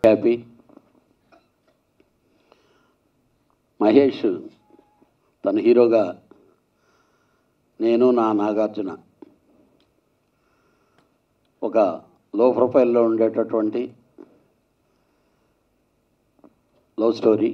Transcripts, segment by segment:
Happy Mahesh తన హీరోగా నేను నా నాగార్జున ఒక లో ప్రొఫైల్లో ఉండేటటువంటి లవ్ స్టోరీ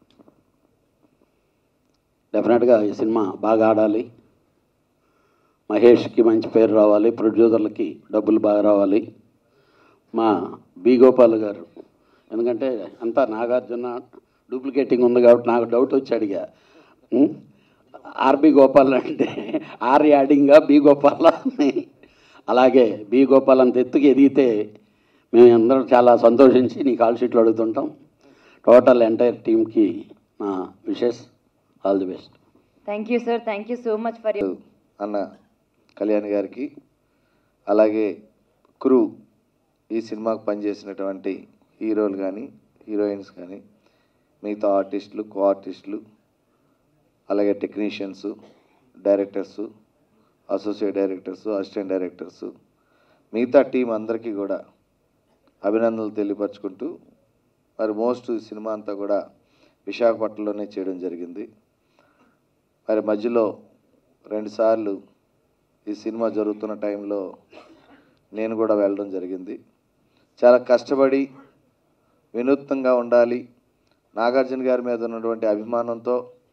డెఫినెట్గా ఈ సినిమా బాగా ఆడాలి మహేష్కి మంచి పేరు రావాలి ప్రొడ్యూసర్లకి డబ్బులు బాగా రావాలి మా బి గోపాల్ గారు ఎందుకంటే అంతా నాగార్జున డూప్లికేటింగ్ ఉంది కాబట్టి నాకు డౌట్ వచ్చి అడిగా ఉం? ఆర్బి గోపాల్ అంటే ఆర్ యాడింగా బి గోపాల్ అని అలాగే బి గోపాల్ అంత ఎత్తుకి ఎదిగితే మేము అందరం చాలా సంతోషించి నీ కాల్ షీట్లు అడుగుతుంటాం టోటల్ ఎంటైర్ టీమ్కి నా wishes all the best thank you sir thank you so much for you అన్న కళ్యాణ్ గారికి అలాగే క్రూ ఈ సినిమాకు పనిచేసినటువంటి హీరోలు కానీ హీరోయిన్స్ కానీ మిగతా ఆర్టిస్టులు కో ఆర్టిస్టులు అలాగే technicians directors associate directors assistant directors మిగతా టీం అందరికీ కూడా అభినందనలు తెలియపరచుకుంటూ మరి మోస్ట్ ఈ సినిమా అంతా కూడా విశాఖపట్నంలోనే చేయడం జరిగింది మరి మధ్యలో రెండుసార్లు ఈ సినిమా జరుగుతున్న టైంలో నేను కూడా వెళ్ళడం జరిగింది చాలా కష్టపడి వినూత్నంగా ఉండాలి నాగార్జున గారి మీద ఉన్నటువంటి అభిమానంతో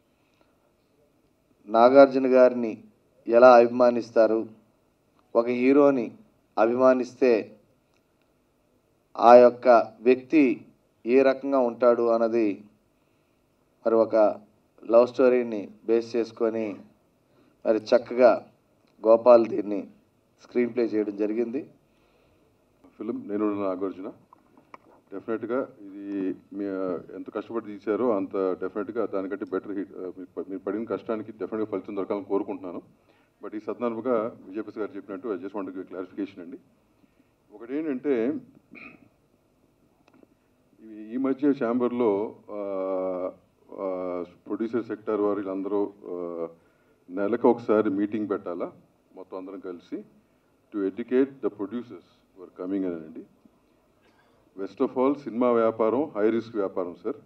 నాగార్జున గారిని ఎలా అభిమానిస్తారు ఒక హీరోని అభిమానిస్తే ఆ యొక్క వ్యక్తి ఏ రకంగా ఉంటాడు అన్నది మరి ఒక లవ్ స్టోరీని బేస్ చేసుకొని మరి చక్కగా గోపాల్ దీన్ని స్క్రీన్ ప్లే చేయడం జరిగింది ఫిలిం నేను నాగార్జున డెఫినెట్గా ఇది మీ ఎంత కష్టపడి తీశారో అంత డెఫినెట్గా దానికంటే బెటర్ హిట్ మీరు పడిన కష్టానికి డెఫినెట్గా ఫలితం దొరకాలని కోరుకుంటున్నాను బట్ ఈ సత్నార్మగా విజయప్రసాద్ గారు చెప్పినట్టు ఐ జస్ట్ వాంట్ క్లారిఫికేషన్ అండి ఒకటి ఏంటంటే ఈ- ఈ మధ్య ఛాంబర్లో ప్రొడ్యూసర్ సెక్టర్ వారు వీళ్ళందరూ ఆ, నెలకు ఒకసారి మీటింగ్ పెట్టాలా మొత్తం అందరం కలిసి to educate the producers were coming అని అండి వెస్ట్ ఆఫ్ ఆల్ సినిమా వ్యాపారం హై రిస్క్ వ్యాపారం సార్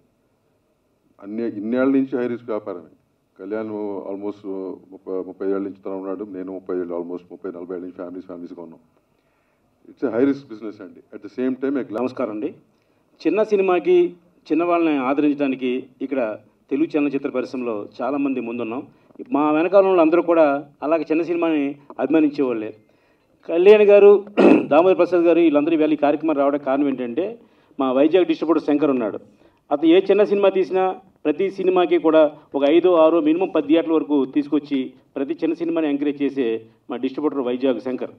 అన్ని ఇన్నేళ్ల నుంచి హై రిస్క్ వ్యాపారమే కళ్యాణ్ ఆల్మోస్ట్ ముప్పై ముప్పై ఏళ్ళ నుంచి తన ఉన్నాడు నేను ముప్పై ఏళ్ళు ఆల్మోస్ట్ ముప్పై నలభై ఏళ్ళ నుంచి ఫ్యామిలీస్ ఫ్యామిలీస్గా ఉన్నాం ఇట్స్ హై రిస్క్ బిజినెస్ అండి అట్ ద సేమ్ టైం నమస్కారం అండి చిన్న సినిమాకి చిన్న వాళ్ళని ఆదరించడానికి ఇక్కడ తెలుగు చలనచిత్ర పరిశ్రమలో చాలామంది ముందున్నాం మా వెనకాల వాళ్ళు అందరూ కూడా అలాగే చిన్న సినిమాని అభిమానించేవాళ్ళే కళ్యాణ్ గారు దామోదర్ ప్రసాద్ గారు వీళ్ళందరూ ఇవాళ ఈ కార్యక్రమం రావడానికి కారణం ఏంటంటే మా వైజాగ్ డిస్ట్రిబ్యూటర్ శంకర్ ఉన్నాడు అతను ఏ చిన్న సినిమా తీసినా ప్రతి సినిమాకి కూడా ఒక ఐదు ఆరు మినిమం పది థియేటర్ల వరకు తీసుకొచ్చి ప్రతి చిన్న సినిమాని ఎంకరేజ్ చేసే మా డిస్ట్రిబ్యూటర్ వైజాగ్ శంకర్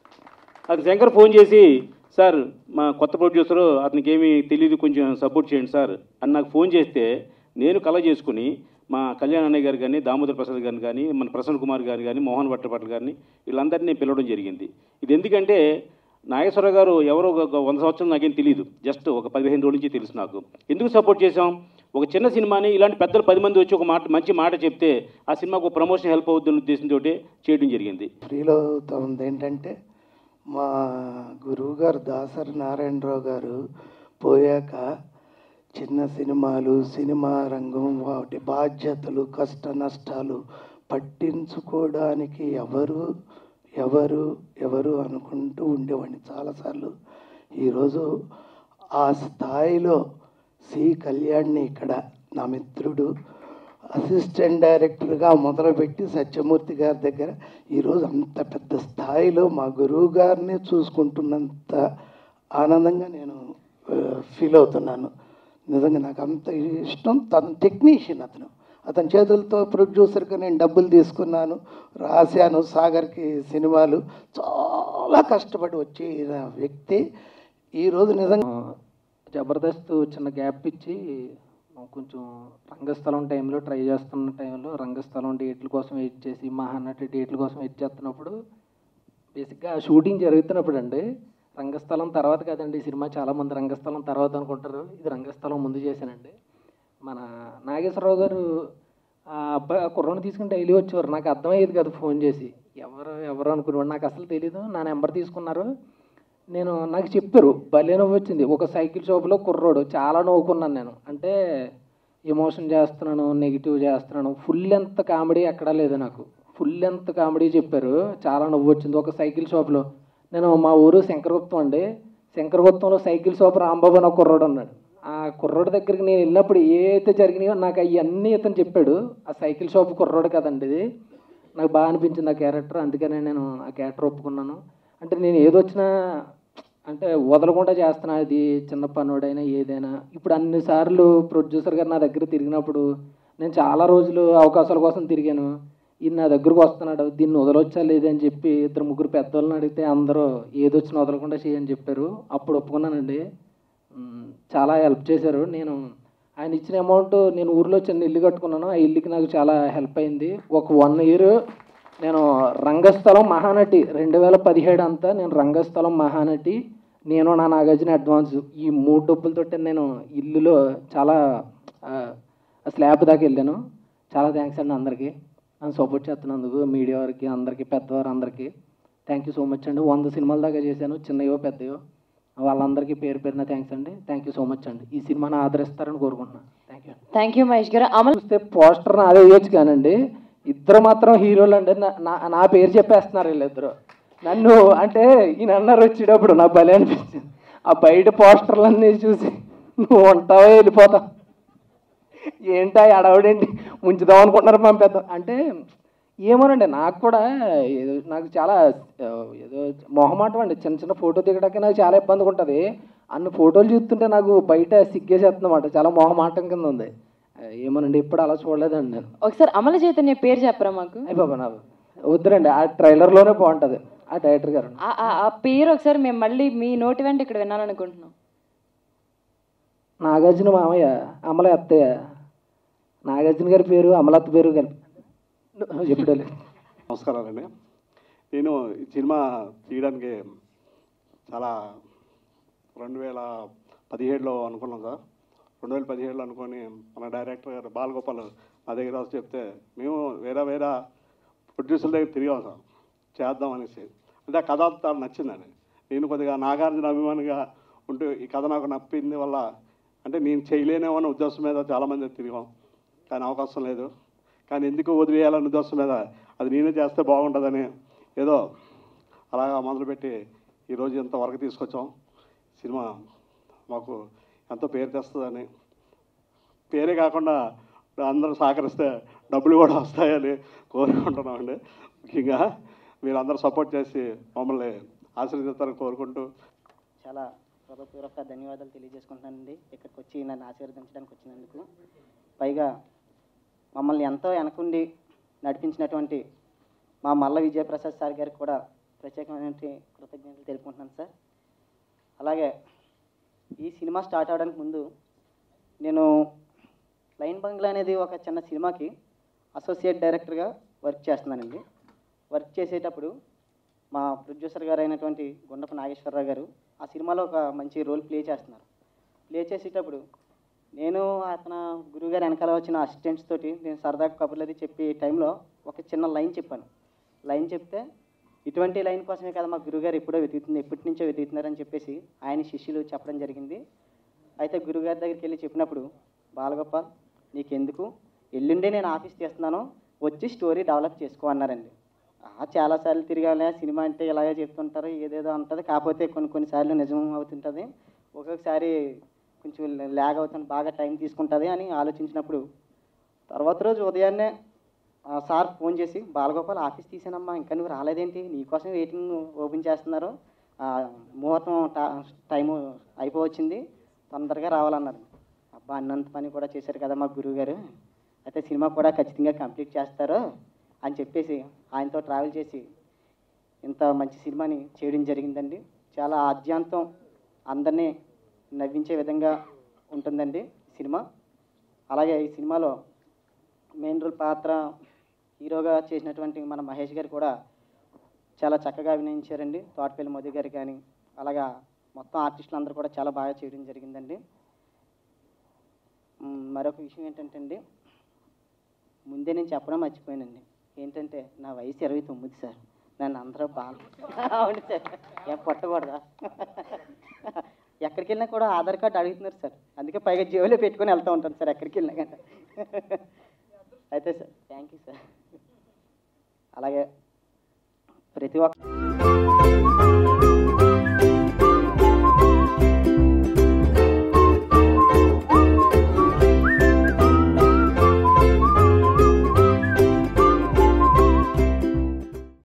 అది శంకర్ ఫోన్ చేసి సార్ మా కొత్త ప్రొడ్యూసరు అతనికి ఏమీ తెలియదు కొంచెం సపోర్ట్ చేయండి సార్ అని నాకు ఫోన్ చేస్తే నేను కల చేసుకుని మా కళ్యాణ్ అన్నయ్య గారు కానీ దామోదర్ ప్రసాద్ గారిని కానీ మన ప్రసన్న కుమార్ గారిని కానీ మోహన్ భట్టపట్ల గారిని వీళ్ళందరినీ పిలవడం జరిగింది ఇది ఎందుకంటే నాగేశ్వర గారు ఎవరో ఒక ఒక వంద సంవత్సరం నాకేం తెలియదు జస్ట్ ఒక పదిహేను రోజుల నుంచి తెలుసు నాకు ఎందుకు సపోర్ట్ చేసాం ఒక చిన్న సినిమాని ఇలాంటి పెద్దలు పది మంది వచ్చి ఒక మాట మంచి మాట చెప్తే ఆ సినిమాకు ప్రమోషన్ హెల్ప్ అవుతుందన్న ఉద్దేశంతో చేయడం జరిగింది ఫీల్ అవుతా ఉంది ఏంటంటే మా గురువుగారు దాసరి నారాయణరావు గారు పోయాక చిన్న సినిమాలు సినిమా రంగం వాటి బాధ్యతలు కష్ట నష్టాలు పట్టించుకోవడానికి ఎవరు ఎవరు ఎవరు అనుకుంటూ ఉండేవాడిని చాలాసార్లు ఈరోజు ఆ స్థాయిలో సి కళ్యాణ్ని ఇక్కడ నా మిత్రుడు అసిస్టెంట్ డైరెక్టర్గా మొదలుపెట్టి సత్యమూర్తి గారి దగ్గర ఈరోజు అంత పెద్ద స్థాయిలో మా గురువు గారిని చూసుకుంటున్నంత ఆనందంగా నేను ఫీల్ అవుతున్నాను నిజంగా నాకు అంత ఇష్టం తన టెక్నీషియన్ అతను అతని చేతులతో ప్రొడ్యూసర్గా నేను డబ్బులు తీసుకున్నాను రాశాను సాగర్కి సినిమాలు చాలా కష్టపడి వచ్చిన వ్యక్తి ఈరోజు నిజంగా జబర్దస్త్ చిన్న గ్యాప్ ఇచ్చి కొంచెం రంగస్థలం టైంలో ట్రై చేస్తున్న టైంలో రంగస్థలం డేట్ల కోసం వెయిట్ చేసి మహానటి డేట్ల కోసం వెయిట్ చేస్తున్నప్పుడు బేసిక్గా షూటింగ్ జరుగుతున్నప్పుడు అండి రంగస్థలం తర్వాత కదండి ఈ సినిమా చాలామంది రంగస్థలం తర్వాత అనుకుంటారు ఇది రంగస్థలం ముందు చేశానండి మన నాగేశ్వరరావు గారు ఆ అబ్బాయి ఆ కుర్రని తీసుకుని డైలీ వచ్చేవారు నాకు అర్థమయ్యేది కాదు ఫోన్ చేసి ఎవరు ఎవరు అనుకునేవాడు నాకు అసలు తెలీదు నా నెంబర్ తీసుకున్నారు నేను నాకు చెప్పారు భలే నవ్వు వచ్చింది ఒక సైకిల్ షాప్లో కుర్రోడు చాలా నవ్వుకున్నాను నేను అంటే ఎమోషన్ చేస్తున్నాను నెగిటివ్ చేస్తున్నాను ఫుల్ లెంత్ కామెడీ ఎక్కడా లేదు నాకు ఫుల్ లెంత్ కామెడీ చెప్పారు చాలా నవ్వు వచ్చింది ఒక సైకిల్ షాప్లో నేను మా ఊరు శంకరగుప్తం అండి శంకరగుప్తంలో సైకిల్ షాప్ రాంబాబు అని ఒక కుర్రోడు ఉన్నాడు ఆ కుర్రోడి దగ్గరికి నేను వెళ్ళినప్పుడు ఏ అయితే జరిగినాయో నాకు అవన్నీ ఇతను చెప్పాడు ఆ సైకిల్ షాప్ కుర్రోడు కదండి ఇది నాకు బాగా అనిపించింది ఆ క్యారెక్టర్ అందుకనే నేను ఆ క్యారెక్టర్ ఒప్పుకున్నాను అంటే నేను ఏదొచ్చినా అంటే వదలకుండా చేస్తున్నా అది చిన్న పనుడైనా ఏదైనా ఇప్పుడు అన్నిసార్లు ప్రొడ్యూసర్ గారు నా దగ్గర తిరిగినప్పుడు నేను చాలా రోజులు అవకాశాల కోసం తిరిగాను ఈయన నా దగ్గరకు వస్తున్నాడు దీన్ని వదలొచ్చా లేదని చెప్పి ఇద్దరు ముగ్గురు పెద్దవాళ్ళని అడిగితే అందరూ ఏదొచ్చినా వదలకుండా చేయని చెప్పారు అప్పుడు ఒప్పుకున్నానండి మ్, చాలా హెల్ప్ చేశారు నేను ఆయన ఇచ్చిన అమౌంట్ నేను ఊర్లో చిన్న ఇల్లు కట్టుకున్నాను ఆ ఇల్లుకి నాకు చాలా హెల్ప్ అయింది ఒక వన్ ఇయర్ నేను రంగస్థలం మహానటి రెండు వేల పదిహేడు అంతా నేను రంగస్థలం మహానటి నేను నా నాగార్జున అడ్వాన్స్ ఈ మూడు డబ్బులతో నేను ఇల్లులో చాలా ఆ, ఆ స్లాబ్ దాకా వెళ్ళాను చాలా థ్యాంక్స్ అండి అందరికీ నన్ను సపోర్ట్ చేస్తున్నందుకు మీడియా వారికి అందరికీ పెద్దవారు అందరికీ థ్యాంక్ యూ సో మచ్ అండి వంద సినిమాల దాకా చేశాను చిన్నయో పెద్దయో వాళ్ళందరికీ పేరు పేరున థ్యాంక్స్ అండి థ్యాంక్ యూ సో మచ్ అండి ఈ సినిమాని ఆదరిస్తారని కోరుకుంటున్నాను thank you thank you Mahesh గారు అమలు చూస్తే పోస్టర్ నాదే వేయచ్చు కానండి ఇద్దరు మాత్రం హీరోలు అండి నా- నా నా పేరు చెప్పేస్తున్నారు వీళ్ళిద్దరు నన్ను అంటే ఈయన అన్నారు వచ్చేటప్పుడు నా భలే అనిపించింది ఆ బయట పోస్టర్లన్నీ చూసి నువ్వు ఉంటావో వెళ్ళిపోతావు ఏంటా అడవడేంటి ఉంచుదాం అనుకుంటున్నారు పంపేద్దాం అంటే ఏమోనండి నాకు కూడా ఏదో నాకు చాలా ఆ, ఏదో మొహమాటం అండి చిన్న చిన్న ఫోటో దిగడానికి నాకు చాలా ఇబ్బందిగా ఉంటుంది అన్ని ఫోటోలు చూస్తుంటే నాకు బయట సిగ్గేసేస్తుందన్నమాట చాలా మొహమాటం కింద ఉంది ఆ, ఏమోనండి ఇప్పుడు అలా చూడలేదండి నేను ఒకసారి అమల చైతన్య పేరు చెప్పరా మాకు అయ్యి బాబా నాకు వద్దురండి ఆ ట్రైలర్లోనే బాగుంటుంది ఆ డైరెక్టర్ గారు ఆ- ఆ- ఆ పేరు ఒకసారి మేము మళ్ళీ మీ నోటి వెంట ఇక్కడ వినాలనుకుంటున్నాం నాగార్జున మామయ్య అమల అత్తయ్య నాగార్జున గారి పేరు అమలత్త పేరు కలిపి ఎప్పుడూ లేదు నమస్కారాలండి నేను ఈ సినిమా తీయడానికి చాలా రెండు వేల పదిహేడులో అనుకున్నాం సార్ రెండు వేల పదిహేడులో అనుకొని మన డైరెక్టర్ గారు బాలగోపాల్ మా దగ్గర వచ్చి చెప్తే మేము వేరే వేరే ప్రొడ్యూసర్ దగ్గర తిరిగాం సార్ చేద్దాం అనేసి అంటే ఆ కథ అంతా నచ్చిందండి నేను కొద్దిగా నాగార్జున అభిమానిగా ఉంటూ ఈ కథ నాకు నప్పింది వల్ల అంటే నేను చేయలేనేమో అనే ఉద్దేశం మీద చాలామంది తిరిగాం కానీ అవకాశం లేదు కానీ ఎందుకు వదిలేయాలనే ఉద్దేశం మీద అది నేనే చేస్తే బాగుంటుందని ఏదో అలాగా మొదలుపెట్టి ఈరోజు ఇంత వరకు తీసుకొచ్చాం సినిమా మాకు ఎంతో పేరు తెస్తుందని పేరే కాకుండా అందరూ సహకరిస్తే డబ్బులు కూడా వస్తాయని కోరుకుంటున్నామండి ముఖ్యంగా మీరందరూ సపోర్ట్ చేసి మమ్మల్ని ఆశీర్వదిస్తారని కోరుకుంటూ చాలా హృదయపూర్వక ధన్యవాదాలు తెలియజేసుకుంటున్నానండి ఇక్కడికి వచ్చి నన్ను ఆశీర్వదించడానికి వచ్చినందుకు పైగా మమ్మల్ని ఎంతో వెనకుండి నడిపించినటువంటి మా మల్ల విజయప్రసాద్ సార్ గారికి కూడా ప్రత్యేకమైన కృతజ్ఞతలు తెలుపుకుంటున్నాను సార్ అలాగే ఈ సినిమా స్టార్ట్ అవడానికి ముందు నేను లైన్ బంగ్లా అనేది ఒక చిన్న సినిమాకి అసోసియేట్ డైరెక్టర్గా వర్క్ చేస్తున్నానండి వర్క్ చేసేటప్పుడు మా ప్రొడ్యూసర్ గారు అయినటువంటి గుండప నాగేశ్వరరావు గారు ఆ సినిమాలో ఒక మంచి రోల్ ప్లే చేస్తున్నారు ప్లే చేసేటప్పుడు నేను అతను గురువుగారు వెనకాల వచ్చిన అసిస్టెంట్స్ తోటి నేను సరదాగా కబుర్లు అది చెప్పే టైంలో ఒక చిన్న లైన్ చెప్పాను లైన్ చెప్తే ఇటువంటి లైన్ కోసమే కదా మా గురువుగారు ఎప్పుడో వెతుకుతుంది ఎప్పటి నుంచో వెతుకుతున్నారని చెప్పేసి ఆయన శిష్యులు చెప్పడం జరిగింది అయితే గురువుగారి దగ్గరికి వెళ్ళి చెప్పినప్పుడు బాలగోపాల్ నీకెందుకు ఎల్లుండే నేను ఆఫీస్ చేస్తున్నాను వచ్చి స్టోరీ డెవలప్ చేసుకో అన్నారండి ఆ, చాలాసార్లు తిరగాలి సినిమా అంటే ఇలాగే చెప్తుంటారు ఏదేదో ఉంటుంది కాకపోతే కొన్ని కొన్నిసార్లు నిజం అవుతుంటుంది ఒక్కొక్కసారి కొంచెం ల్యాగ్ అవుతుంది బాగా టైం తీసుకుంటుంది అని ఆలోచించినప్పుడు తర్వాత రోజు ఉదయాన్నే ఆ సార్ ఫోన్ చేసి బాలగోపాల్ ఆఫీస్ తీసానమ్మా ఇంకా నువ్వు రాలేదేంటి నీకోసం వెయిటింగ్ ఓపెన్ చేస్తున్నారు ఆ, ముహూర్తం టా- టైము అయిపోవచ్చింది తొందరగా రావాలన్నారు అబ్బా అన్నంత పని కూడా చేశారు కదా మా గురువు గారు అయితే సినిమా కూడా ఖచ్చితంగా కంప్లీట్ చేస్తారు అని చెప్పేసి ఆయనతో ట్రావెల్ చేసి ఇంత మంచి సినిమాని చేయడం జరిగిందండి చాలా ఆద్యాంతం అందరినీ నవ్వించే విధంగా ఉంటుందండి ఈ సినిమా అలాగే ఈ సినిమాలో మెయిన్ రోల్ పాత్ర హీరోగా చేసినటువంటి మన మహేష్ గారు కూడా చాలా చక్కగా అభినయించారండి తోటపల్లి మోదీ గారు కానీ అలాగా మొత్తం ఆర్టిస్టులు అందరూ కూడా చాలా బాగా చేయడం జరిగిందండి మ్, మరొక విషయం ఏంటంటే అండి ముందే నేను చెప్పడం మర్చిపోయానండి ఏంటంటే నా వయసు ఇరవై తొమ్మిది సార్ నన్ను అందరూ బాగా అవును సార్ ఏం కొట్టకూడదా ఎక్కడికి వెళ్ళినా కూడా ఆధార్ కార్డు అడుగుతున్నారు సార్ అందుకే పైగా జేబులో పెట్టుకొని వెళ్తూ ఉంటాను సార్ ఎక్కడికి వెళ్ళినా కానీ అయితే సార్ థ్యాంక్ యూ సార్ అలాగే ప్రతి ఒక్క